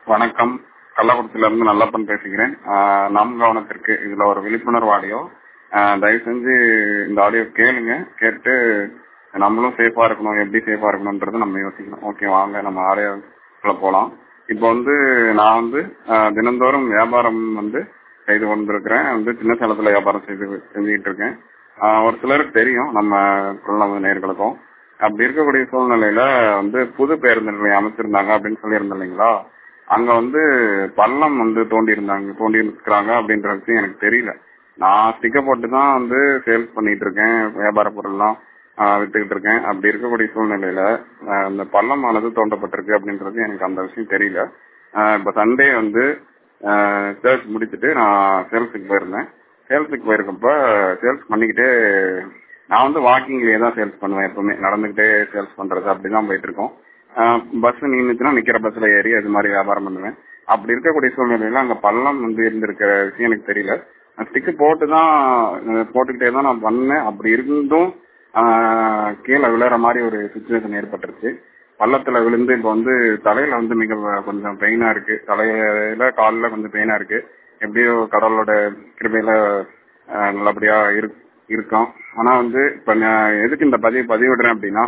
வணக்கம் கள்ளக்குறிச்சியில இருந்து நல்லப்பன் பேசுகிறேன் ஆஹ் நம் கவனத்திற்கு இதுல ஒரு விழிப்புணர்வு ஆடியோ ஆஹ் தயவு செஞ்சு இந்த ஆடியோ கேளுங்க கேட்டு நம்மளும் சேஃபா இருக்கணும் எப்படி சேஃபா இருக்கணும்ன்றத நம்ம யோசிக்கணும் ஓகே வாங்க நம்ம ஆடியோக்குள்ள போலாம் இப்போ வந்து நான் வந்து ஆஹ் தினந்தோறும் வியாபாரம் வந்து செய்து கொண்டிருக்கிறேன் வந்து சின்ன சேலத்துல வியாபாரம் செய்து செஞ்சுக்கிட்டு இருக்கேன் ஆஹ் ஒரு சிலருக்கு தெரியும் நம்ம குரல் நேர்களுக்கும் அப்படி இருக்கக்கூடிய சூழ்நிலையில வந்து புது பேருந்து நிலையம் அமைச்சிருந்தாங்க அப்படின்னு சொல்லியிருந்தோம் இல்லைங்களா அங்க வந்து பள்ளம் வந்து தோண்டி இருந்தாங்க தோண்டி இருக்கிறாங்க அப்படின்ற விஷயம் எனக்கு தெரியல நான் ஸ்டிக்கர் போட்டு தான் வந்து சேல்ஸ் பண்ணிட்டு இருக்கேன் வியாபார பொருள்லாம் ஆஹ் வித்துக்கிட்டு இருக்கேன் அப்படி இருக்கக்கூடிய சூழ்நிலையில ஆஹ் இந்த பள்ளமானது தோண்டப்பட்டிருக்கு அப்படின்றது எனக்கு அந்த விஷயம் தெரியல ஆஹ் இப்ப சண்டே வந்து சர்ச் முடிச்சுட்டு நான் சேல்ஸுக்கு போயிருந்தேன் சேல்ஸுக்கு போயிருக்கப்ப சேல்ஸ் பண்ணிக்கிட்டே நான் வந்து வாக்கிங்லயே தான் சேல்ஸ் பண்ணுவேன் எப்பவுமே நடந்துகிட்டே சேல்ஸ் பண்றது அப்படிதான் போயிட்டு இருக்கோம் பஸ் நின்றுச்சுன்னா நிக்கிற பஸ்ல ஏறி அது மாதிரி வியாபாரம் பண்ணுவேன் அப்படி இருக்கக்கூடிய சூழ்நிலையில அங்க பள்ளம் வந்து இருந்திருக்கிற விஷயம் எனக்கு தெரியல ஸ்டிக்கு போட்டு தான் போட்டுக்கிட்டே தான் நான் பண்ணேன் அப்படி இருந்தும் ஆஹ் கீழே விழுற மாதிரி ஒரு சுச்சுவேஷன் ஏற்பட்டுருச்சு பள்ளத்துல விழுந்து இப்போ வந்து தலையில வந்து மிக கொஞ்சம் பெயினா இருக்கு தலையில காலில் கொஞ்சம் பெயினா இருக்கு எப்படியோ கடவுளோட கிருபையில ஆஹ் நல்லபடியா இருக்கு இருக்கோம் ஆனா வந்து இப்ப நான் எதுக்கு இந்த பதிவு பதிவிடுறேன் அப்படின்னா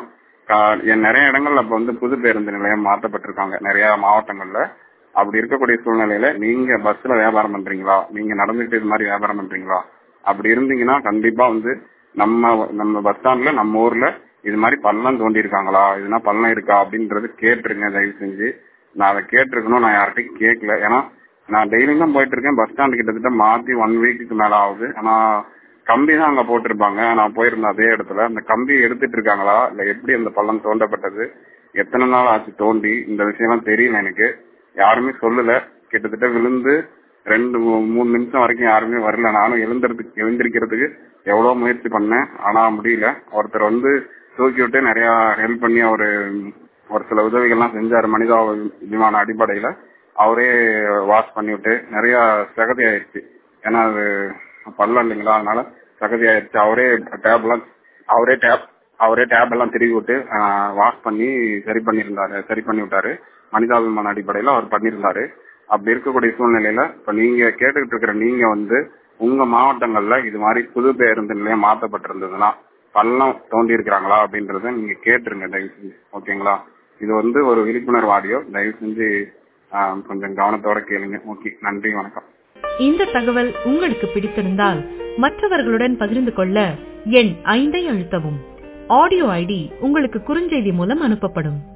என் நிறைய இடங்கள்ல இப்ப வந்து புது பேருந்து நிலையம் மாற்றப்பட்டிருக்காங்க நிறைய மாவட்டங்கள்ல அப்படி இருக்கக்கூடிய சூழ்நிலையில நீங்க பஸ்ல வியாபாரம் பண்றீங்களா நீங்க நடந்துகிட்டு இது மாதிரி வியாபாரம் பண்றீங்களா அப்படி இருந்தீங்கன்னா கண்டிப்பா வந்து நம்ம நம்ம பஸ் ஸ்டாண்ட்ல நம்ம ஊர்ல இது மாதிரி பள்ளம் தோண்டி இருக்காங்களா இதுனா பள்ளம் இருக்கா அப்படின்றது கேட்டுருங்க தயவு செஞ்சு நான் அதை கேட்டிருக்கணும் நான் யார்கிட்டையும் கேட்கல ஏன்னா நான் டெய்லியும் தான் போயிட்டு இருக்கேன் பஸ் ஸ்டாண்ட் கிட்டத்தட்ட மாத்தி ஒன் வீக்குக்கு மேல ஆகுது ஆனா கம்பி தான் அங்க போட்டிருப்பாங்க நான் போயிருந்தேன் அதே இடத்துல அந்த கம்பி எடுத்துட்டு இருக்காங்களா இல்ல எப்படி அந்த பள்ளம் தோண்டப்பட்டது எத்தனை நாள் ஆச்சு தோண்டி இந்த விஷயம்லாம் தெரியல எனக்கு யாருமே சொல்லல கிட்டத்தட்ட விழுந்து ரெண்டு மூணு நிமிஷம் வரைக்கும் யாருமே வரல நானும் எழுந்திரதுக்கு எழுந்திருக்கிறதுக்கு எவ்வளவு முயற்சி பண்ணேன் ஆனா முடியல ஒருத்தர் வந்து தூக்கி விட்டு நிறைய ஹெல்ப் பண்ணி அவரு ஒரு சில உதவிகள்லாம் செஞ்சாரு மனிதா விமான அடிப்படையில அவரே வாஷ் பண்ணி விட்டு நிறைய சகதி ஆயிடுச்சு ஏன்னா அது பள்ளம் இல்லைங்களா அதனால சகதி ஆயிடுச்சு அவரே டேப் எல்லாம் அவரே டேப் அவரே டேப் எல்லாம் திருவி விட்டு வாஷ் பண்ணி சரி பண்ணியிருந்தாரு சரி பண்ணி விட்டாரு மனிதாபிமான அடிப்படையில அவர் பண்ணியிருந்தாரு அப்படி இருக்கக்கூடிய சூழ்நிலையில இப்ப நீங்க கேட்டுக்கிட்டு இருக்கிற நீங்க வந்து உங்க மாவட்டங்கள்ல இது மாதிரி புது பேருந்து நிலையம் மாற்றப்பட்டிருந்ததுன்னா பள்ளம் தோண்டி இருக்கிறாங்களா அப்படின்றத நீங்க கேட்டுருங்க தயவு செஞ்சு ஓகேங்களா இது வந்து ஒரு விழிப்புணர்வு ஆடியோ தயவு செஞ்சு கொஞ்சம் கவனத்தோட கேளுங்க ஓகே நன்றி வணக்கம் இந்த தகவல் உங்களுக்கு பிடித்திருந்தால் மற்றவர்களுடன் பகிர்ந்து கொள்ள எண் ஐந்தை அழுத்தவும் ஆடியோ ஐடி உங்களுக்கு குறுஞ்செய்தி மூலம் அனுப்பப்படும்